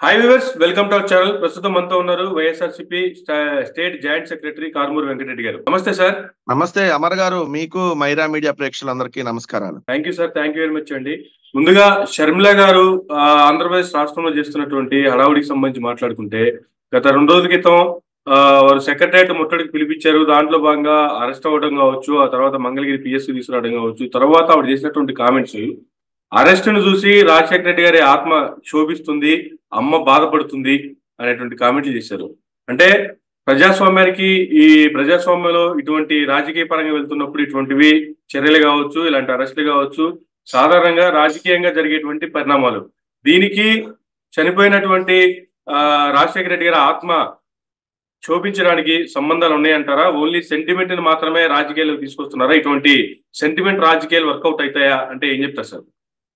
Hi viewers welcome to our channel ప్రస్తుతం మనతో ఉన్నారు YSRCP state joint secretary Karumuri Venkatareddy గారు నమస్తే సార్ నమస్తే అమర్ గారు మీకు మైరా మీడియా ప్రేక్షకులందరికీ నమస్కారాలు thank you sir thank you very much అండి ముందుగా షర్మిల గారు ఆ, ఆంధ్రప్రదేశ్ రాష్ట్రంలో చేస్తున్నటువంటి హడావుడికి సంబంధించి మాట్లాడుకుంటే గత రెండు రోజుల క్రితం ఆ, వారు సెక్రటరియట్ ముట్టడికి పిలిపించారు దాంట్లో భాగంగా అరెస్ట్ అవ్వడం కావచ్చు ఆ తర్వాత మంగళగిరి పిఎస్సి తీసుకురావడం కావచ్చు తర్వాత ఆవిడ చేసినటువంటి కామెంట్స్ అరెస్ట్ ను చూసి రాజశేఖర రెడ్డి గారి ఆత్మ శోభిస్తుంది అమ్మ బాధపడుతుంది అనేటువంటి కామెంట్లు చేశారు అంటే ప్రజాస్వామ్యానికి ఈ ప్రజాస్వామ్యంలో ఇటువంటి రాజకీయ పరంగా వెళ్తున్నప్పుడు ఇటువంటివి చర్యలు కావచ్చు ఇలాంటి అరెస్టులు కావచ్చు సాధారణంగా రాజకీయంగా జరిగేటువంటి పరిణామాలు దీనికి చనిపోయినటువంటి ఆ, రాజశేఖర రెడ్డి గారి ఆత్మ శోభించడానికి సంబంధాలు ఉన్నాయంటారా ఓన్లీ సెంటిమెంట్ ని మాత్రమే రాజకీయాలకు తీసుకొస్తున్నారా ఇటువంటి సెంటిమెంట్ రాజకీయాలు వర్కౌట్ అవుతాయా అంటే ఏం చెప్తారు సార్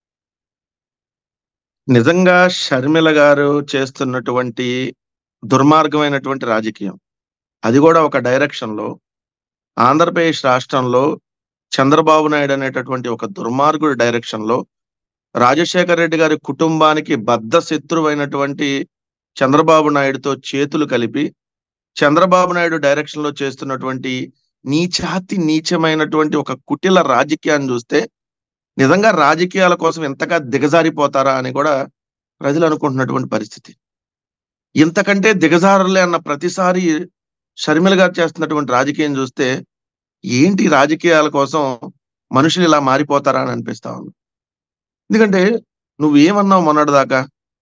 నిజంగా షర్మిల గారు చేస్తున్నటువంటి దుర్మార్గమైనటువంటి రాజకీయం అది కూడా ఒక డైరెక్షన్ లో ఆంధ్రప్రదేశ్ రాష్ట్రంలో చంద్రబాబు నాయుడు అనేటటువంటి ఒక దుర్మార్గుడి డైరెక్షన్ లో రాజశేఖర రెడ్డి గారి కుటుంబానికి బద్ధ శత్రువైనటువంటి చంద్రబాబు నాయుడుతో చేతులు కలిపి చంద్రబాబు నాయుడు డైరెక్షన్ లో చేస్తున్నటువంటి నీచాతి నీచమైనటువంటి ఒక కుటిల రాజకీయాన్ని చూస్తే నిజంగా రాజకీయాల కోసం ఎంతగా దిగజారిపోతారా అని కూడా ప్రజలు అనుకుంటున్నటువంటి పరిస్థితి ఇంతకంటే దిగజారలే అన్న ప్రతిసారి షర్మిల గారు చేస్తున్నటువంటి రాజకీయం చూస్తే ఏంటి రాజకీయాల కోసం మనుషులు ఇలా మారిపోతారా అని అనిపిస్తా ఉంది ఎందుకంటే నువ్వేమన్నావు మొన్నటిదాకా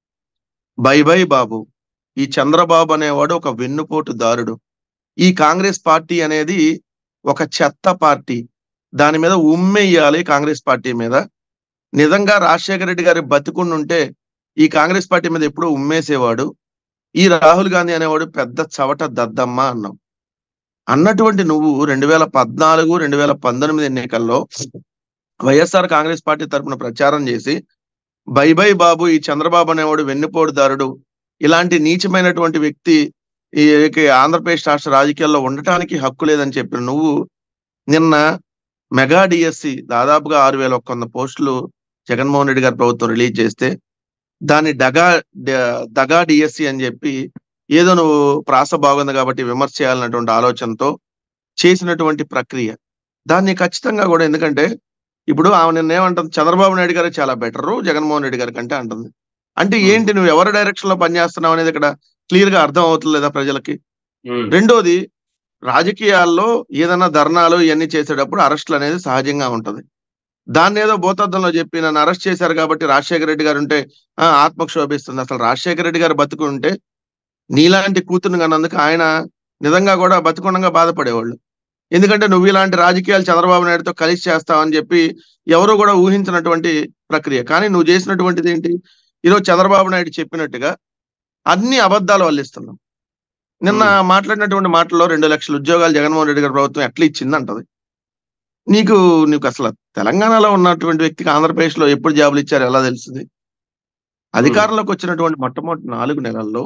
బై బై బాబు ఈ చంద్రబాబు అనేవాడు ఒక వెన్నుపోటు దారుడు ఈ కాంగ్రెస్ పార్టీ అనేది ఒక చెత్త పార్టీ దాని మీద ఉమ్మెయ్యాలి కాంగ్రెస్ పార్టీ మీద నిజంగా రాజశేఖర రెడ్డి గారి బతికుండుంటే ఈ కాంగ్రెస్ పార్టీ మీద ఎప్పుడూ ఉమ్మేసేవాడు ఈ రాహుల్ గాంధీ అనేవాడు పెద్ద చవట దద్దమ్మ అన్నాం అన్నటువంటి నువ్వు రెండు వేల పద్నాలుగు రెండు వేల పంతొమ్మిది ఎన్నికల్లో వైఎస్ఆర్ కాంగ్రెస్ పార్టీ తరపున ప్రచారం చేసి బై బై బాబు ఈ చంద్రబాబు అనేవాడు వెన్నుపోటుదారుడు ఇలాంటి నీచమైనటువంటి వ్యక్తి ఈ ఈ ఆంధ్రప్రదేశ్ రాష్ట్ర రాజకీయాల్లో ఉండటానికి హక్కు లేదని చెప్పిన నువ్వు నిన్న మెగా డిఎస్సి దాదాపుగా ఆరు వేల ఒక్క వంద పోస్టులు జగన్మోహన్ రెడ్డి గారి ప్రభుత్వం రిలీజ్ చేస్తే దాన్ని డగా డ- దగా డిఎస్సి అని చెప్పి ఏదో నువ్వు ప్రాస బాగుంది కాబట్టి విమర్శ చేయాలన్నటువంటి ఆలోచనతో చేసినటువంటి ప్రక్రియ దాన్ని ఖచ్చితంగా కూడా ఎందుకంటే ఇప్పుడు ఆమె నిన్న ఏమంటుంది చంద్రబాబు నాయుడు గారు చాలా బెటరు జగన్మోహన్ రెడ్డి గారి కంటే అంటుంది అంటే ఏంటి నువ్వు ఎవరి డైరెక్షన్ లో పనిచేస్తున్నావు అనేది ఇక్కడ క్లియర్ గా అర్థం అవుతుంది లేదా ప్రజలకి రెండోది రాజకీయాల్లో ఏదైనా ధర్నాలు ఇవన్నీ చేసేటప్పుడు అరెస్టులు అనేది సహజంగా ఉంటది దాన్ని ఏదో భూతద్దంలో చెప్పి నన్ను అరెస్ట్ చేశారు కాబట్టి రాజశేఖర రెడ్డి గారు ఉంటే ఆ, ఆత్మకు శోభిస్తుంది అసలు రాజశేఖర రెడ్డి గారు బతుకు ఉంటే నీలాంటి కూతురుని కన్నందుకు ఆయన నిజంగా కూడా బతుకుండగా బాధపడేవాళ్ళు ఎందుకంటే నువ్వు ఇలాంటి రాజకీయాలు చంద్రబాబు నాయుడుతో కలిసి చేస్తావని చెప్పి ఎవరు కూడా ఊహించినటువంటి ప్రక్రియ కానీ నువ్వు చేసినటువంటిది ఏంటి ఈరోజు చంద్రబాబు నాయుడు చెప్పినట్టుగా అన్ని అబద్ధాలు వల్లిస్తున్నావు నిన్న Hmm. మాట్లాడినటువంటి మాటల్లో రెండు లక్షల ఉద్యోగాలు జగన్మోహన్ రెడ్డి గారి ప్రభుత్వం ఎట్లా ఇచ్చింది అంటది నీకు నీకు అసలు తెలంగాణలో ఉన్నటువంటి వ్యక్తికి ఆంధ్రప్రదేశ్ లో ఎప్పుడు జాబులు ఇచ్చారు ఎలా తెలుస్తుంది అధికారంలోకి వచ్చినటువంటి మొట్టమొదటి నాలుగు నెలల్లో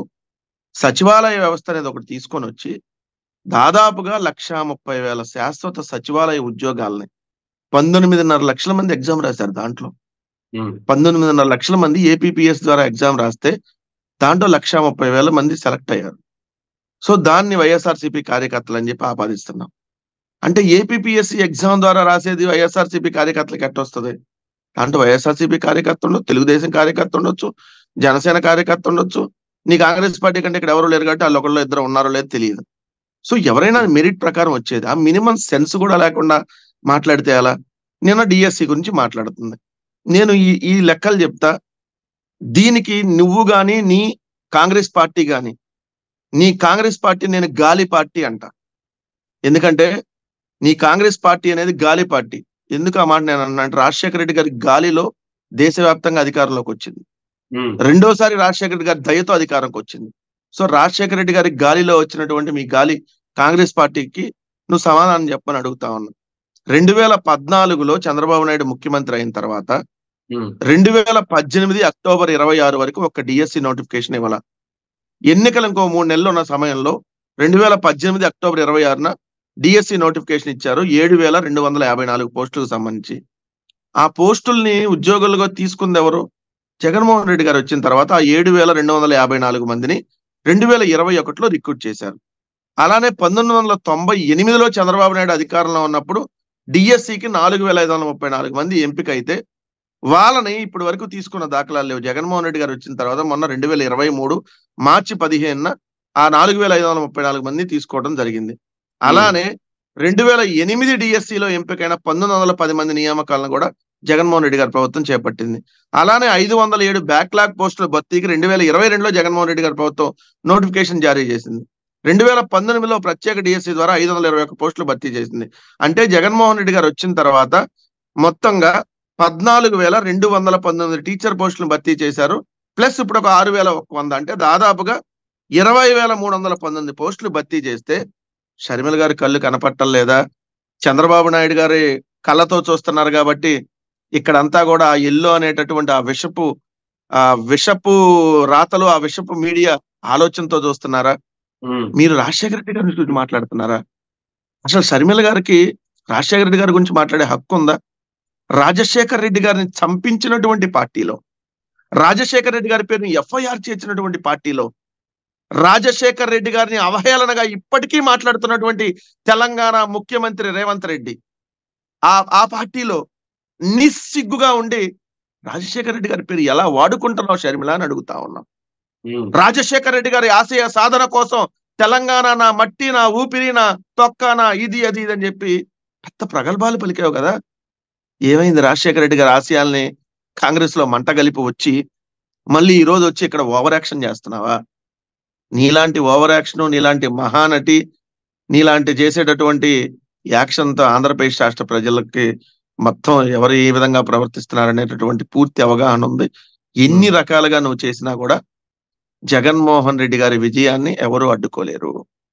సచివాలయ వ్యవస్థ అనేది ఒకటి తీసుకొని వచ్చి దాదాపుగా లక్ష ముప్పై వేల శాశ్వత సచివాలయ ఉద్యోగాలని పంతొమ్మిదిన్నర లక్షల మంది ఎగ్జామ్ రాశారు దాంట్లో పంతొమ్మిదిన్నర లక్షల మంది ఏపీపీఎస్ ద్వారా ఎగ్జామ్ రాస్తే దాంట్లో లక్ష ముప్పై వేల మంది సెలెక్ట్ అయ్యారు సో దాన్ని వైఎస్ఆర్సీపీ కార్యకర్తలు అని చెప్పి ఆపాదిస్తున్నాం అంటే ఏపీపీఎస్సీ ఎగ్జామ్ ద్వారా రాసేది వైఎస్ఆర్సీపీ కార్యకర్తలకు ఎట్టొస్తుంది దాంట్లో వైఎస్ఆర్సీపీ కార్యకర్త ఉండొచ్చు తెలుగుదేశం కార్యకర్త ఉండొచ్చు జనసేన కార్యకర్త ఉండొచ్చు నీ కాంగ్రెస్ పార్టీ కంటే ఇక్కడ ఎవరు లేరు కాబట్టి వాళ్ళు ఒకళ్ళు ఇద్దరు ఉన్నారో లేదో తెలియదు సో ఎవరైనా మెరిట్ ప్రకారం వచ్చేది ఆ మినిమం సెన్స్ కూడా లేకుండా మాట్లాడితే ఎలా నిన్న డిఎస్సి గురించి మాట్లాడుతుంది నేను ఈ ఈ లెక్కలు చెప్తా దీనికి నువ్వు గాని నీ కాంగ్రెస్ పార్టీ గాని నీ కాంగ్రెస్ పార్టీ నేను గాలి పార్టీ అంట ఎందుకంటే నీ కాంగ్రెస్ పార్టీ అనేది గాలి పార్టీ ఎందుకు ఆ మాట నేను అన్నా అంటే రాజశేఖర రెడ్డి గారి గాలిలో దేశవ్యాప్తంగా అధికారంలోకి వచ్చింది రెండోసారి రాజశేఖర రెడ్డి గారి దయతో అధికారంకి వచ్చింది సో రాజశేఖర రెడ్డి గారి గాలిలో వచ్చినటువంటి మీ గాలి కాంగ్రెస్ పార్టీకి నువ్వు సమాధానం చెప్పని అడుగుతా ఉన్నా రెండు వేల పద్నాలుగులో చంద్రబాబు నాయుడు ముఖ్యమంత్రి అయిన తర్వాత రెండు వేల పద్దెనిమిది అక్టోబర్ ఇరవై ఆరు వరకు ఒక డిఎస్సి నోటిఫికేషన్ ఇవ్వాల ఎన్నికలు ఇంకో మూడు నెలలు ఉన్న సమయంలో రెండు వేల పద్దెనిమిది అక్టోబర్ ఇరవై ఆరున డిఎస్సి నోటిఫికేషన్ ఇచ్చారు ఏడు వేల రెండు వందల యాభై నాలుగు పోస్టులకు సంబంధించి ఆ పోస్టుల్ని ఉద్యోగులుగా తీసుకుంది ఎవరు జగన్మోహన్ రెడ్డి గారు వచ్చిన తర్వాత ఆ ఏడు వేల రెండు వందల యాభై నాలుగు మందిని రెండు వేల ఇరవై ఒకటిలో రిక్రూట్ చేశారు అలానే పంతొమ్మిది వందల తొంభై ఎనిమిదిలో చంద్రబాబు నాయుడు అధికారంలో ఉన్నప్పుడు డిఎస్సికి నాలుగు వేల ఐదు వందల ముప్పై నాలుగు మంది ఎంపిక అయితే వాళ్ళని ఇప్పటి వరకు తీసుకున్న దాఖలాలు లేవు జగన్మోహన్ రెడ్డి గారు వచ్చిన తర్వాత మొన్న రెండు వేల ఇరవై మూడు మార్చి పదిహేనున ఆ నాలుగు వేల ఐదు వందల ముప్పై నాలుగు మంది తీసుకోవడం జరిగింది అలానే రెండు వేల ఎనిమిది డిఎస్సిలో ఎంపికైన పంతొమ్మిది వందల పది మంది నియామకాలను కూడా జగన్మోహన్ రెడ్డి గారి ప్రభుత్వం చేపట్టింది అలానే ఐదు వందల ఏడు బ్యాక్లాగ్ పోస్టుల భర్తీకి రెండు వేల ఇరవై రెండులో జగన్మోహన్ రెడ్డి గారి ప్రభుత్వం నోటిఫికేషన్ జారీ చేసింది రెండు వేల పంతొమ్మిదిలో ప్రత్యేక డిఎస్సి ద్వారా ఐదు వందల ఇరవై ఒక్క పోస్టులు భర్తీ చేసింది అంటే జగన్మోహన్ రెడ్డి గారు వచ్చిన తర్వాత మొత్తంగా పద్నాలుగు వేల రెండు వందల పంతొమ్మిది టీచర్ పోస్టులను భర్తీ చేశారు ప్లస్ ఇప్పుడు ఒక ఆరు వేల ఒక వంద అంటే దాదాపుగా ఇరవై వేల మూడు వందల పంతొమ్మిది పోస్టులు భర్తీ చేస్తే షర్మిల గారి కళ్ళు కనపట్టం లేదా చంద్రబాబు నాయుడు గారి కళ్ళతో చూస్తున్నారు కాబట్టి ఇక్కడంతా కూడా ఆ ఎల్లో అనేటటువంటి ఆ విషపు ఆ విషపు రాతలు ఆ విషపు మీడియా ఆలోచనతో చూస్తున్నారా ఉమ్, మీరు రాజశేఖర రెడ్డి గారి గురించి మాట్లాడుతున్నారా అసలు షర్మిల గారికి రాజశేఖర రెడ్డి గారి గురించి మాట్లాడే హక్కు ఉందా రాజశేఖర రెడ్డి గారిని చంపించినటువంటి పార్టీలో రాజశేఖర రెడ్డి గారి పేరుని ఎఫ్ఐఆర్ చేసినటువంటి పార్టీలో రాజశేఖర్ రెడ్డి గారిని అవహేళనగా ఇప్పటికీ మాట్లాడుతున్నటువంటి తెలంగాణ ముఖ్యమంత్రి రేవంత్ రెడ్డి ఆ ఆ పార్టీలో నిస్సిగ్గుగా ఉండి రాజశేఖర రెడ్డి గారి పేరు ఎలా వాడుకుంటున్నావు షర్మిల అని అడుగుతా ఉన్నాం ఉమ్, రాజశేఖర రెడ్డి గారి ఆశయ సాధన కోసం తెలంగాణ నా మట్టి నా ఊపిరి నా తొక్క నా ఇది అది ఇది అని చెప్పి పెద్ద ప్రగల్భాలు పలికావు కదా ఏమైంది రాజశేఖర రెడ్డి గారి ఆశయాల్ని కాంగ్రెస్ లో మంట కలిపి వచ్చి మళ్ళీ ఈ రోజు వచ్చి ఇక్కడ ఓవర్ యాక్షన్ చేస్తున్నావా నీలాంటి ఓవర్ యాక్షన్ నీలాంటి మహానటి నీలాంటి చేసేటటువంటి యాక్షన్ తో ఆంధ్రప్రదేశ్ రాష్ట్ర ప్రజలకి మొత్తం ఎవరు ఏ విధంగా ప్రవర్తిస్తున్నారు అనేటటువంటి పూర్తి అవగాహన ఉంది ఎన్ని రకాలుగా నువ్వు చేసినా కూడా జగన్మోహన్ రెడ్డి గారి విజయాన్ని ఎవరు అడ్డుకోలేరు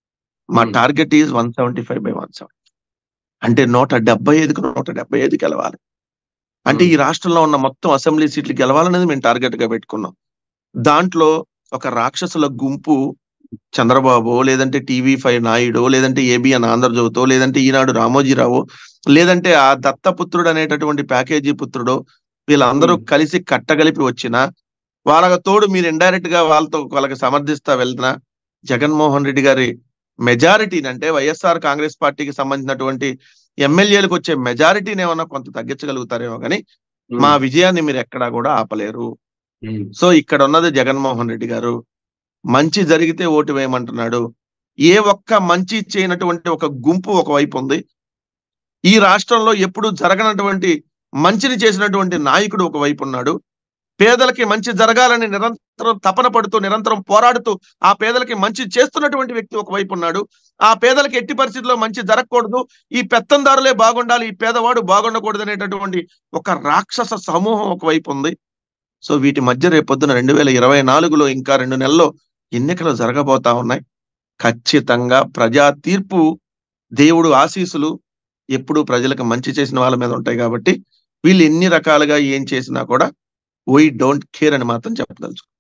మా Hmm. Target is one seventy five by one seventy అంటే నూట డెబ్బై ఐదుకు నూట డెబ్బై ఐదు గెలవాలి అంటే Hmm. ఈ రాష్ట్రంలో ఉన్న మొత్తం అసెంబ్లీ సీట్లు గెలవాలనేది మేము టార్గెట్ గా పెట్టుకున్నాం దాంట్లో ఒక రాక్షసుల గుంపు చంద్రబాబు లేదంటే టీవీ ఫైవ్ నాయుడు లేదంటే ఏబిఎన్ ఆంధ్రజ్యోతో లేదంటే ఈనాడు రామోజీరావు లేదంటే ఆ దత్తపుత్రుడు అనేటటువంటి ప్యాకేజీ పుత్రుడు వీళ్ళందరూ Hmm. కలిసి కట్టగలిపి వచ్చిన వాళ్ళకి తోడు మీరు ఇండైరెక్ట్ గా వాళ్ళతో వాళ్ళకి సమర్థిస్తా వెళ్తున్నా జగన్మోహన్ రెడ్డి గారి మెజారిటీని అంటే వైఎస్ఆర్ కాంగ్రెస్ పార్టీకి సంబంధించినటువంటి ఎమ్మెల్యేలకు వచ్చే మెజారిటీని ఏమన్నా కొంత తగ్గించగలుగుతారేమో కానీ ఉమ్, మా విజయాన్ని మీరు ఎక్కడా కూడా ఆపలేరు ఉమ్, సో ఇక్కడ ఉన్నది జగన్మోహన్ రెడ్డి గారు మంచి జరిగితే ఓటు వేయమంటున్నాడు ఏ ఒక్క మంచి చేయనటువంటి ఒక గుంపు ఒకవైపు ఉంది ఈ రాష్ట్రంలో ఎప్పుడు జరగనటువంటి మంచిని చేసినటువంటి నాయకుడు ఒకవైపు ఉన్నాడు పేదలకి మంచి జరగాలని నిరంతరం తపన పడుతూ నిరంతరం పోరాడుతూ ఆ పేదలకి మంచి చేస్తున్నటువంటి వ్యక్తి ఒకవైపు ఉన్నాడు ఆ పేదలకి ఎట్టి పరిస్థితుల్లో మంచి జరగకూడదు ఈ పెత్తందారులే బాగుండాలి ఈ పేదవాడు బాగుండకూడదు అనేటటువంటి ఒక రాక్షస సమూహం ఒకవైపు ఉంది సో వీటి మధ్య రేపొద్దున రెండు వేల ఇరవై నాలుగులో ఇంకా రెండు నెలల్లో ఎన్నికలు జరగబోతా ఉన్నాయి ఖచ్చితంగా ప్రజా తీర్పు దేవుడు ఆశీస్సులు ఎప్పుడూ ప్రజలకు మంచి చేసిన వాళ్ళ మీద ఉంటాయి కాబట్టి వీళ్ళు ఎన్ని రకాలుగా ఏం చేసినా కూడా వీ డోంట్ కేర్ అని మాత్రం చెప్పదలుచు